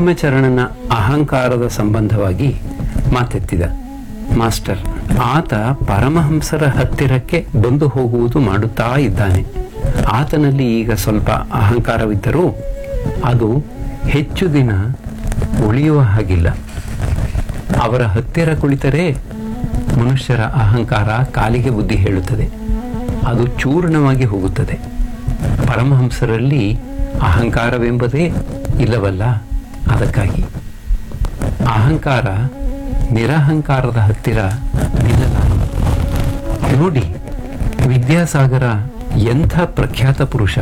ಭೀಮಚರಣನ ಅಹಂಕಾರದ ಸಂಬಂಧವಾಗಿ ಮಾತೆತ್ತಿದ ಮಾಸ್ಟರ್ ಆತ ಪರಮಹಂಸರ ಹತ್ತಿರಕ್ಕೆ ಬಂದು ಹೋಗುವುದು ಮಾಡುತ್ತಾ ಇದ್ದಾನೆ ಆತನಲ್ಲಿ ಈಗ ಸ್ವಲ್ಪ ಅಹಂಕಾರವಿದ್ದರೂ ಅದು ಹೆಚ್ಚು ದಿನ ಉಳಿಯುವ ಹಾಗಿಲ್ಲ ಅವರ ಹತ್ತಿರ ಕುಳಿತರೆ ಮನುಷ್ಯರ ಅಹಂಕಾರ ಕಾಲಿಗೆ ಬುದ್ಧಿ ಹೇಳುತ್ತದೆ ಅದು ಚೂರ್ಣವಾಗಿ ಹೋಗುತ್ತದೆ ಪರಮಹಂಸರಲ್ಲಿ ಅಹಂಕಾರವೆಂಬುದೇ ಇಲ್ಲವಲ್ಲ ಅದಕ್ಕಾಗಿ ಅಹಂಕಾರ ನಿರಹಂಕಾರದ ಹತ್ತಿರ ನಿಲ್ಲಲಾರದು ನೋಡಿ ವಿದ್ಯಾಸಾಗರ ಎಂಥ ಪ್ರಖ್ಯಾತ ಪುರುಷ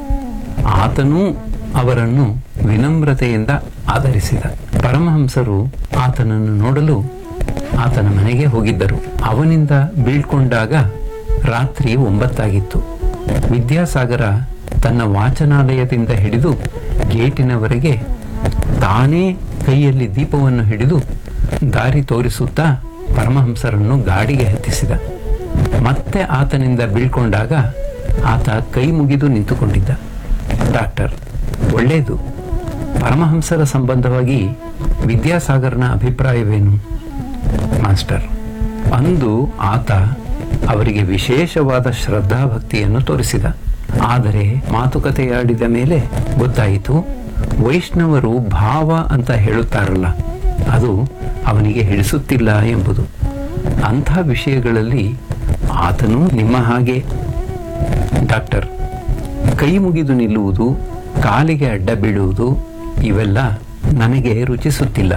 ಆತನೂ ಅವರನ್ನು ವಿನಮ್ರತೆಯಿಂದ ಆಧರಿಸಿದ ಪರಮಹಂಸರು ಆತನನ್ನು ನೋಡಲು ಆತನ ಮನೆಗೆ ಹೋಗಿದ್ದರು ಅವನಿಂದ ಬೀಳ್ಕೊಂಡಾಗ ರಾತ್ರಿ ಒಂಬತ್ತಾಗಿತ್ತು ವಿದ್ಯಾಸಾಗರ ತನ್ನ ವಾಚನಾಲಯದಿಂದ ಹಿಡಿದು ಗೇಟಿನವರೆಗೆ ತಾನೇ ಕೈಯಲ್ಲಿ ದೀಪವನ್ನು ಹಿಡಿದು ದಾರಿ ತೋರಿಸುತ್ತಾ ಪರಮಹಂಸರನ್ನು ಗಾಡಿಗೆ ಹತ್ತಿಸಿದ ಮತ್ತೆ ಆತನಿಂದ ಬೀಳ್ಕೊಂಡಾಗ ಆತ ಕೈ ಮುಗಿದು ನಿಂತುಕೊಂಡಿದ್ದ ಡಾಕ್ಟರ್ ಒಳ್ಳೆಯದು ಪರಮಹಂಸರ ಸಂಬಂಧವಾಗಿ ವಿದ್ಯಾಸಾಗರನ ಅಭಿಪ್ರಾಯವೇನು ಮಾಸ್ಟರ್ ಅಂದು ಆತ ಅವರಿಗೆ ವಿಶೇಷವಾದ ಶ್ರದ್ಧಾಭಕ್ತಿಯನ್ನು ತೋರಿಸಿದ ಆದರೆ ಮಾತುಕತೆಯಾಡಿದ ಮೇಲೆ ಗೊತ್ತಾಯಿತು ವೈಷ್ಣವರು ಭಾವ ಅಂತ ಹೇಳುತ್ತಾರಲ್ಲ ಅದು ಅವನಿಗೆ ಹಿಡಿಸುತ್ತಿಲ್ಲ ಎಂಬುದು ಅಂಥ ವಿಷಯಗಳಲ್ಲಿ ಆತನೂ ನಿಮ್ಮ ಹಾಗೆ ಡಾಕ್ಟರ್ ಕೈ ಮುಗಿದು ನಿಲ್ಲುವುದು ಕಾಲಿಗೆ ಅಡ್ಡ ಬೀಳುವುದು ಇವೆಲ್ಲ ನನಗೆ ರುಚಿಸುತ್ತಿಲ್ಲ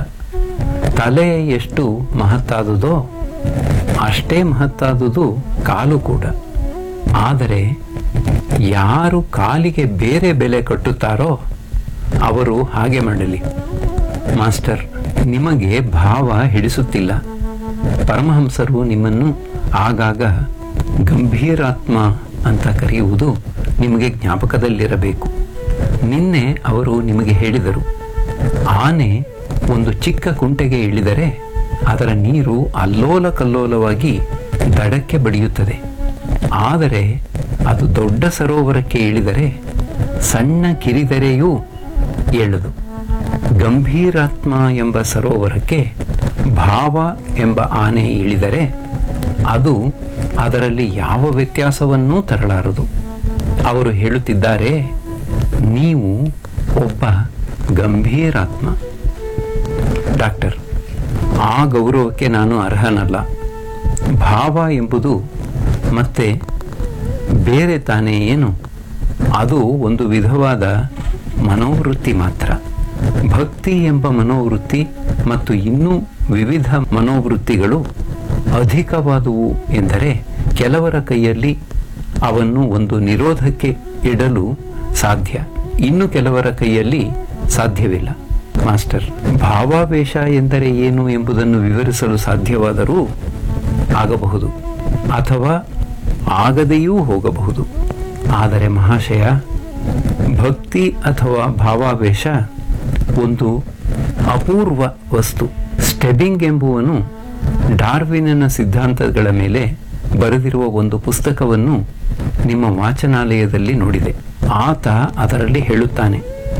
ತಲೆ ಎಷ್ಟು ಮಹತ್ತಾದುದೋ ಅಷ್ಟೇ ಮಹತ್ತಾದುದು ಕಾಲು ಕೂಡ ಆದರೆ ಯಾರು ಕಾಲಿಗೆ ಬೇರೆ ಬೆಲೆ ಕಟ್ಟುತ್ತಾರೋ ಅವರು ಹಾಗೆ ಮಾಡಲಿ ಮಾಸ್ಟರ್ ನಿಮಗೆ ಭಾವ ಹಿಡಿಸುತ್ತಿಲ್ಲ ಪರಮಹಂಸರು ನಿಮ್ಮನ್ನು ಆಗಾಗ ಗಂಭೀರಾತ್ಮ ಅಂತ ಕರೆಯುವುದು ನಿಮಗೆ ಜ್ಞಾಪಕದಲ್ಲಿರಬೇಕು ನಿನ್ನೆ ಅವರು ನಿಮಗೆ ಹೇಳಿದರು ಆನೆ ಒಂದು ಚಿಕ್ಕ ಕುಂಟೆಗೆ ಇಳಿದರೆ ಅದರ ನೀರು ಅಲ್ಲೋಲ ಕಲ್ಲೋಲವಾಗಿ ದಡಕ್ಕೆ ಬಡಿಯುತ್ತದೆ ಆದರೆ ಅದು ದೊಡ್ಡ ಸರೋವರಕ್ಕೆ ಇಳಿದರೆ ಸಣ್ಣ ಕಿರಿದರೆಯೂ ಏಳದು ಗಂಭೀರಾತ್ಮ ಎಂಬ ಸರೋವರಕ್ಕೆ ಭಾವ ಎಂಬ ಆನೆ ಇಳಿದರೆ ಅದು ಅದರಲ್ಲಿ ಯಾವ ವ್ಯತ್ಯಾಸವನ್ನೂ ತರಲಾರದು ಅವರು ಹೇಳುತ್ತಿದ್ದಾರೆ ನೀವು ಒಬ್ಬ ಗಂಭೀರಾತ್ಮ ಡಾಕ್ಟರ್ ಆ ಗೌರವಕ್ಕೆ ನಾನು ಅರ್ಹನಲ್ಲ ಭಾವ ಎಂಬುದು ಮತ್ತೆ ಬೇರೆ ತಾನೇ ಏನು ಅದು ಒಂದು ವಿಧವಾದ ಮನೋವೃತ್ತಿ ಮಾತ್ರ ಭಕ್ತಿ ಎಂಬ ಮನೋವೃತ್ತಿ ಮತ್ತು ಇನ್ನೂ ವಿವಿಧ ಮನೋವೃತ್ತಿಗಳು ಅಧಿಕವಾದುವು ಎಂದರೆ ಕೆಲವರ ಕೈಯಲ್ಲಿ ಅವನ್ನು ಒಂದು ನಿರೋಧಕ್ಕೆ ಇಡಲು ಸಾಧ್ಯ ಇನ್ನು ಕೆಲವರ ಕೈಯಲ್ಲಿ ಸಾಧ್ಯವಿಲ್ಲ ಮಾಸ್ಟರ್ ಭಾವಾವೇಶ ಎಂದರೆ ಏನು ಎಂಬುದನ್ನು ವಿವರಿಸಲು ಸಾಧ್ಯವಾದರೂ ಆಗಬಹುದು ಅಥವಾ ಆಗದೆಯೂ ಹೋಗಬಹುದು ಆದರೆ ಮಹಾಶಯ ಭಕ್ತಿ ಅಥವಾ ಭಾವಾವೇಶ ಒಂದು ಅಪೂರ್ವ ವಸ್ತು ಸ್ಟೆಬಿಂಗ್ ಎಂಬುವನು ಡಾರ್ವಿನನ ಸಿದ್ಧಾಂತಗಳ ಮೇಲೆ ಬರೆದಿರುವ ಒಂದು ಪುಸ್ತಕವನ್ನು ನಿಮ್ಮ ವಾಚನಾಲಯದಲ್ಲಿ ನೋಡಿದೆ ಆತ ಅದರಲ್ಲಿ ಹೇಳುತ್ತಾನೆ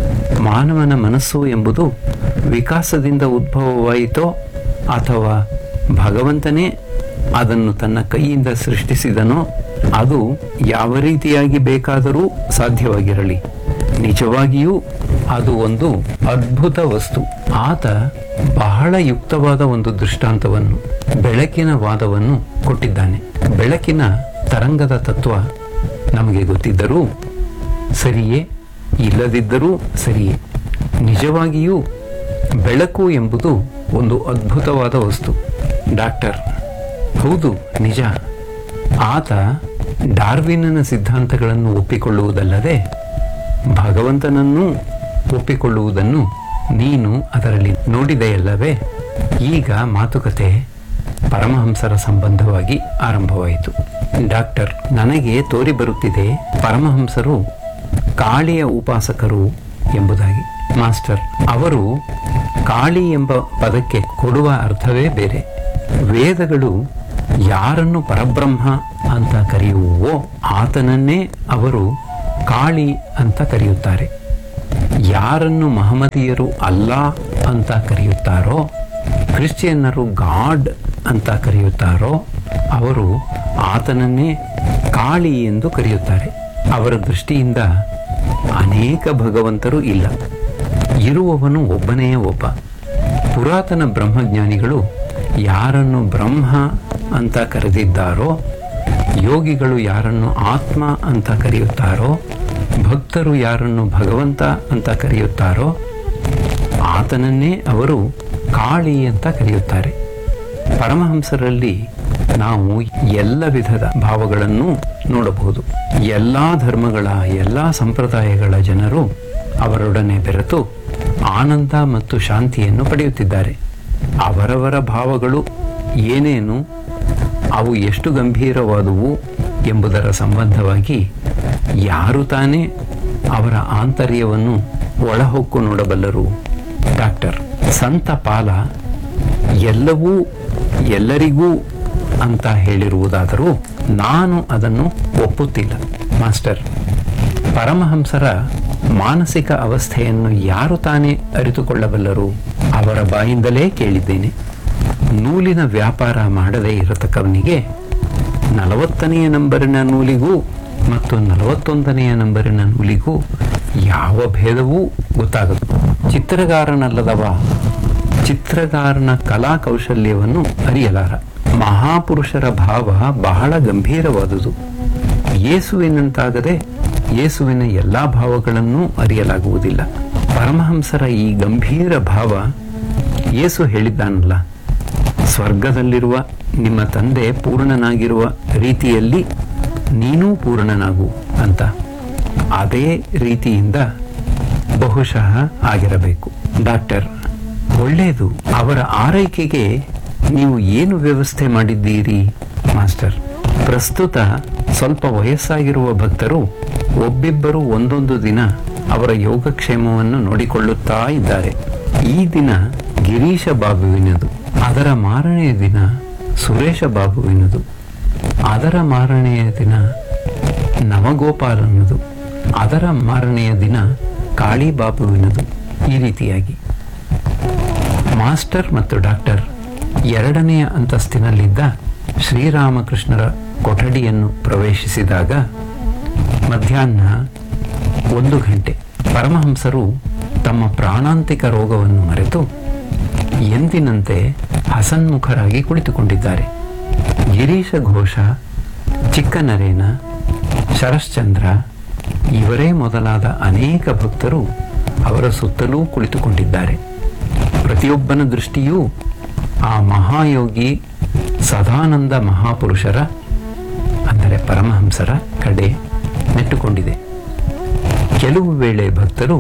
ಮಾನವನ ಮನಸ್ಸು ಎಂಬುದು ವಿಕಾಸದಿಂದ ಉದ್ಭವವಾಯಿತೋ ಅಥವಾ ಭಗವಂತನೇ ಅದನ್ನು ತನ್ನ ಕೈಯಿಂದ ಸೃಷ್ಟಿಸಿದನೋ ಅದು ಯಾವ ರೀತಿಯಾಗಿ ಬೇಕಾದರೂ ಸಾಧ್ಯವಾಗಿರಲಿ ನಿಜವಾಗಿಯೂ ಅದು ಒಂದು ಅದ್ಭುತ ವಸ್ತು ಆತ ಬಹಳ ಯುಕ್ತವಾದ ಒಂದು ದೃಷ್ಟಾಂತವನ್ನು ಬೆಳಕಿನ ವಾದವನ್ನು ಕೊಟ್ಟಿದ್ದಾನೆ ಬೆಳಕಿನ ತರಂಗದ ತತ್ವ ನಮಗೆ ಗೊತ್ತಿದ್ದರೂ ಸರಿಯೇ ಇಲ್ಲದಿದ್ದರೂ ಸರಿಯೇ ನಿಜವಾಗಿಯೂ ಬೆಳಕು ಎಂಬುದು ಒಂದು ಅದ್ಭುತವಾದ ವಸ್ತು ಡಾಕ್ಟರ್ ಹೌದು ನಿಜ ಆತ ಡಾರ್ವಿನನ ಸಿದ್ಧಾಂತಗಳನ್ನು ಒಪ್ಪಿಕೊಳ್ಳುವುದಲ್ಲದೆ ಭಗವಂತನನ್ನೂ ಒಪ್ಪಿಕೊಳ್ಳುವುದನ್ನು ನೀನು ಅದರಲ್ಲಿ ನೋಡಿದೆಯಲ್ಲವೇ ಈಗ ಮಾತುಕತೆ ಪರಮಹಂಸರ ಸಂಬಂಧವಾಗಿ ಆರಂಭವಾಯಿತು ಡಾಕ್ಟರ್ ನನಗೆ ತೋರಿ ಬರುತ್ತಿದೆ ಪರಮಹಂಸರು ಕಾಳಿಯ ಉಪಾಸಕರು ಎಂಬುದಾಗಿ ಮಾಸ್ಟರ್ ಅವರು ಕಾಳಿ ಎಂಬ ಪದಕ್ಕೆ ಕೊಡುವ ಅರ್ಥವೇ ಬೇರೆ ವೇದಗಳು ಯಾರನ್ನು ಪರಬ್ರಹ್ಮ ಅಂತ ಕರೆಯುವೋ ಆತನನ್ನೇ ಅವರು ಕಾಳಿ ಅಂತ ಕರೆಯುತ್ತಾರೆ ಯಾರನ್ನು ಮಹಮ್ಮದೀಯರು ಅಲ್ಲ ಅಂತ ಕರೆಯುತ್ತಾರೋ ಕ್ರಿಶ್ಚಿಯನ್ನರು ಗಾಡ್ ಅಂತ ಕರೆಯುತ್ತಾರೋ ಅವರು ಆತನನ್ನೇ ಕಾಳಿ ಎಂದು ಕರೆಯುತ್ತಾರೆ ಅವರ ದೃಷ್ಟಿಯಿಂದ ಅನೇಕ ಭಗವಂತರು ಇಲ್ಲ ಇರುವವನು ಒಬ್ಬನೇ ಒಬ್ಬ ಪುರಾತನ ಬ್ರಹ್ಮಜ್ಞಾನಿಗಳು ಯಾರನ್ನು ಬ್ರಹ್ಮ ಅಂತ ಕರೆದಿದ್ದಾರೋ ಯೋಗಿಗಳು ಯಾರನ್ನು ಆತ್ಮ ಅಂತ ಕರೆಯುತ್ತಾರೋ ಭಕ್ತರು ಯಾರನ್ನು ಭಗವಂತ ಅಂತ ಕರೆಯುತ್ತಾರೋ ಆತನನ್ನೇ ಅವರು ಕಾಳಿ ಅಂತ ಕರೆಯುತ್ತಾರೆ ಪರಮಹಂಸರಲ್ಲಿ ನಾವು ಎಲ್ಲ ವಿಧದ ಭಾವಗಳನ್ನು ನೋಡಬಹುದು ಎಲ್ಲಾ ಧರ್ಮಗಳ ಎಲ್ಲಾ ಸಂಪ್ರದಾಯಗಳ ಜನರು ಅವರೊಡನೆ ಬೆರೆತು ಆನಂದ ಮತ್ತು ಶಾಂತಿಯನ್ನು ಪಡೆಯುತ್ತಿದ್ದಾರೆ ಅವರವರ ಭಾವಗಳು ಏನೇನು ಅವು ಎಷ್ಟು ಗಂಭೀರವಾದುವು ಎಂಬುದರ ಸಂಬಂಧವಾಗಿ ಯಾರು ತಾನೇ ಅವರ ಆಂತರ್ಯವನ್ನು ಒಳಹೊಕ್ಕು ನೋಡಬಲ್ಲರು ಡಾಕ್ಟರ್ ಸಂತ ಪಾಲ ಎಲ್ಲವೂ ಎಲ್ಲರಿಗೂ ಅಂತ ಹೇಳಿರುವುದಾದರೂ ನಾನು ಅದನ್ನು ಒಪ್ಪುತ್ತಿಲ್ಲ ಮಾಸ್ಟರ್ ಪರಮಹಂಸರ ಮಾನಸಿಕ ಅವಸ್ಥೆಯನ್ನು ಯಾರು ತಾನೇ ಅರಿತುಕೊಳ್ಳಬಲ್ಲರು ಅವರ ಬಾಯಿಂದಲೇ ಕೇಳಿದ್ದೇನೆ ನೂಲಿನ ವ್ಯಾಪಾರ ಮಾಡದೇ ಇರತಕ್ಕವನಿಗೆ ನಲವತ್ತನೆಯ ನಂಬರಿನ ನೂಲಿಗೂ ಮತ್ತು ನಲವತ್ತೊಂದನೆಯ ನಂಬರಿನ ನೂಲಿಗೂ ಯಾವ ಭೇದವೂ ಗೊತ್ತಾಗದು ಚಿತ್ರಗಾರನಲ್ಲದವ ಚಿತ್ರಗಾರನ ಕಲಾ ಕೌಶಲ್ಯವನ್ನು ಅರಿಯಲಾರ ಮಹಾಪುರುಷರ ಭಾವ ಬಹಳ ಗಂಭೀರವಾದುದು ಯೇಸುವಿನಂತಾಗದೆ ಯೇಸುವಿನ ಎಲ್ಲಾ ಭಾವಗಳನ್ನೂ ಅರಿಯಲಾಗುವುದಿಲ್ಲ ಪರಮಹಂಸರ ಈ ಗಂಭೀರ ಭಾವ ಯೇಸು ಹೇಳಿದ್ದಾನಲ್ಲ ಸ್ವರ್ಗದಲ್ಲಿರುವ ನಿಮ್ಮ ತಂದೆ ಪೂರ್ಣನಾಗಿರುವ ರೀತಿಯಲ್ಲಿ ನೀನೂ ಪೂರ್ಣನಾಗು ಅಂತ ಅದೇ ರೀತಿಯಿಂದ ಬಹುಶಃ ಆಗಿರಬೇಕು ಡಾಕ್ಟರ್ ಒಳ್ಳೆಯದು ಅವರ ಆರೈಕೆಗೆ ನೀವು ಏನು ವ್ಯವಸ್ಥೆ ಮಾಡಿದ್ದೀರಿ ಮಾಸ್ಟರ್ ಪ್ರಸ್ತುತ ಸ್ವಲ್ಪ ವಯಸ್ಸಾಗಿರುವ ಭಕ್ತರು ಒಬ್ಬಿಬ್ಬರು ಒಂದೊಂದು ದಿನ ಅವರ ಯೋಗಕ್ಷೇಮವನ್ನು ನೋಡಿಕೊಳ್ಳುತ್ತಾ ಇದ್ದಾರೆ ಈ ದಿನ ಗಿರೀಶ ಬಾಬುವಿನದು ಅದರ ಮಾರನೆಯ ದಿನ ಸುರೇಶ ಬಾಬುವಿನದು ಅದರ ಮಾರನೆಯ ದಿನ ನವಗೋಪಾಲನದು ಅದರ ಮಾರನೆಯ ದಿನ ಕಾಳಿ ಬಾಬುವಿನದು ಈ ರೀತಿಯಾಗಿ ಮಾಸ್ಟರ್ ಮತ್ತು ಡಾಕ್ಟರ್ ಎರಡನೆಯ ಅಂತಸ್ತಿನಲ್ಲಿದ್ದ ಶ್ರೀರಾಮಕೃಷ್ಣರ ಕೊಠಡಿಯನ್ನು ಪ್ರವೇಶಿಸಿದಾಗ ಮಧ್ಯಾಹ್ನ ಒಂದು ಗಂಟೆ ಪರಮಹಂಸರು ತಮ್ಮ ಪ್ರಾಣಾಂತಿಕ ರೋಗವನ್ನು ಮರೆತು ಎಂದಿನಂತೆ ಹಸನ್ಮುಖರಾಗಿ ಕುಳಿತುಕೊಂಡಿದ್ದಾರೆ ಗಿರೀಶ ಘೋಷ ಚಿಕ್ಕನರೇನ ಶರಶ್ಚಂದ್ರ ಇವರೇ ಮೊದಲಾದ ಅನೇಕ ಭಕ್ತರು ಅವರ ಸುತ್ತಲೂ ಕುಳಿತುಕೊಂಡಿದ್ದಾರೆ ಪ್ರತಿಯೊಬ್ಬನ ದೃಷ್ಟಿಯೂ ಆ ಮಹಾಯೋಗಿ ಸದಾನಂದ ಮಹಾಪುರುಷರ ಅಂದರೆ ಪರಮಹಂಸರ ಕಡೆ ನೆಟ್ಟುಕೊಂಡಿದೆ ಕೆಲವು ವೇಳೆ ಭಕ್ತರು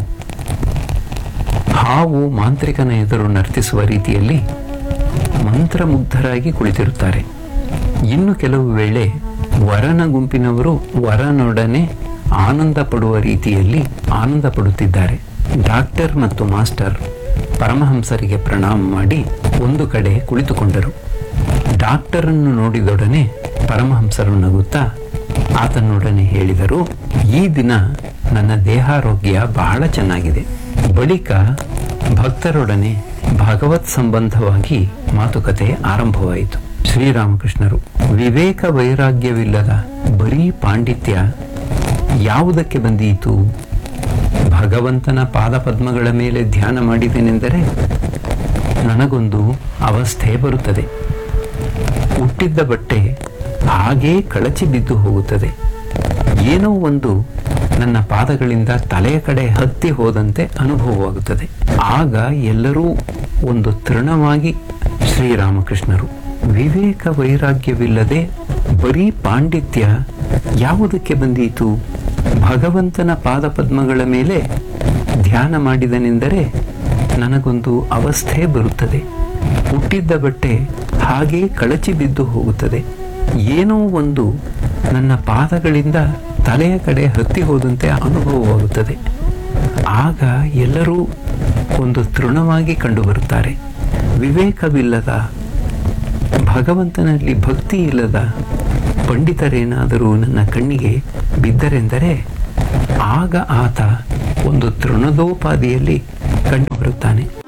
ಹಾವು ಮಾಂತ್ರಿಕನ ಎದುರು ನರ್ತಿಸುವ ರೀತಿಯಲ್ಲಿ ಮಂತ್ರಮುಗ್ಧರಾಗಿ ಕುಳಿತಿರುತ್ತಾರೆ ಇನ್ನು ಕೆಲವು ವೇಳೆ ವರನ ಗುಂಪಿನವರು ವರನೊಡನೆ ಆನಂದ ಪಡುವ ರೀತಿಯಲ್ಲಿ ಆನಂದ ಪಡುತ್ತಿದ್ದಾರೆ ಡಾಕ್ಟರ್ ಮತ್ತು ಮಾಸ್ಟರ್ ಪರಮಹಂಸರಿಗೆ ಪ್ರಣಾಮ ಮಾಡಿ ಒಂದು ಕಡೆ ಕುಳಿತುಕೊಂಡರು ಡಾಕ್ಟರನ್ನು ನೋಡಿದೊಡನೆ ಪರಮಹಂಸರು ನಗುತ್ತಾ ಆತನೊಡನೆ ಹೇಳಿದರು ಈ ದಿನ ನನ್ನ ದೇಹಾರೋಗ್ಯ ಬಹಳ ಚೆನ್ನಾಗಿದೆ ಬಳಿಕ ಭಕ್ತರೊಡನೆ ಭಗವತ್ ಸಂಬಂಧವಾಗಿ ಮಾತುಕತೆ ಆರಂಭವಾಯಿತು ಶ್ರೀರಾಮಕೃಷ್ಣರು ವಿವೇಕ ವೈರಾಗ್ಯವಿಲ್ಲದ ಬರೀ ಪಾಂಡಿತ್ಯ ಯಾವುದಕ್ಕೆ ಬಂದೀತು ಭಗವಂತನ ಪಾದಪದ್ಮಗಳ ಮೇಲೆ ಧ್ಯಾನ ಮಾಡಿದೆನೆಂದರೆ ನನಗೊಂದು ಅವಸ್ಥೆ ಬರುತ್ತದೆ ಹುಟ್ಟಿದ್ದ ಬಟ್ಟೆ ಹಾಗೇ ಕಳಚಿ ಬಿದ್ದು ಹೋಗುತ್ತದೆ ಏನೋ ಒಂದು ನನ್ನ ಪಾದಗಳಿಂದ ತಲೆಯ ಕಡೆ ಹತ್ತಿ ಹೋದಂತೆ ಅನುಭವವಾಗುತ್ತದೆ ಆಗ ಎಲ್ಲರೂ ಒಂದು ತೃಣವಾಗಿ ಶ್ರೀರಾಮಕೃಷ್ಣರು ವಿವೇಕ ವೈರಾಗ್ಯವಿಲ್ಲದೆ ಬರೀ ಪಾಂಡಿತ್ಯ ಯಾವುದಕ್ಕೆ ಬಂದೀತು ಭಗವಂತನ ಪಾದಪದ್ಮಗಳ ಮೇಲೆ ಧ್ಯಾನ ಮಾಡಿದನೆಂದರೆ ನನಗೊಂದು ಅವಸ್ಥೆ ಬರುತ್ತದೆ ಹುಟ್ಟಿದ್ದ ಬಟ್ಟೆ ಹಾಗೇ ಕಳಚಿ ಬಿದ್ದು ಹೋಗುತ್ತದೆ ಏನೋ ಒಂದು ನನ್ನ ಪಾದಗಳಿಂದ ತಲೆಯ ಕಡೆ ಹತ್ತಿ ಹೋದಂತೆ ಅನುಭವವಾಗುತ್ತದೆ ಆಗ ಎಲ್ಲರೂ ಒಂದು ತೃಣವಾಗಿ ಕಂಡುಬರುತ್ತಾರೆ ವಿವೇಕವಿಲ್ಲದ ಭಗವಂತನಲ್ಲಿ ಭಕ್ತಿ ಇಲ್ಲದ ಪಂಡಿತರೇನಾದರೂ ನನ್ನ ಕಣ್ಣಿಗೆ ಬಿದ್ದರೆಂದರೆ ಆಗ ಆತ ಒಂದು ತೃಣದೋಪಾದಿಯಲ್ಲಿ ಕಂಡುಬರುತ್ತಾನೆ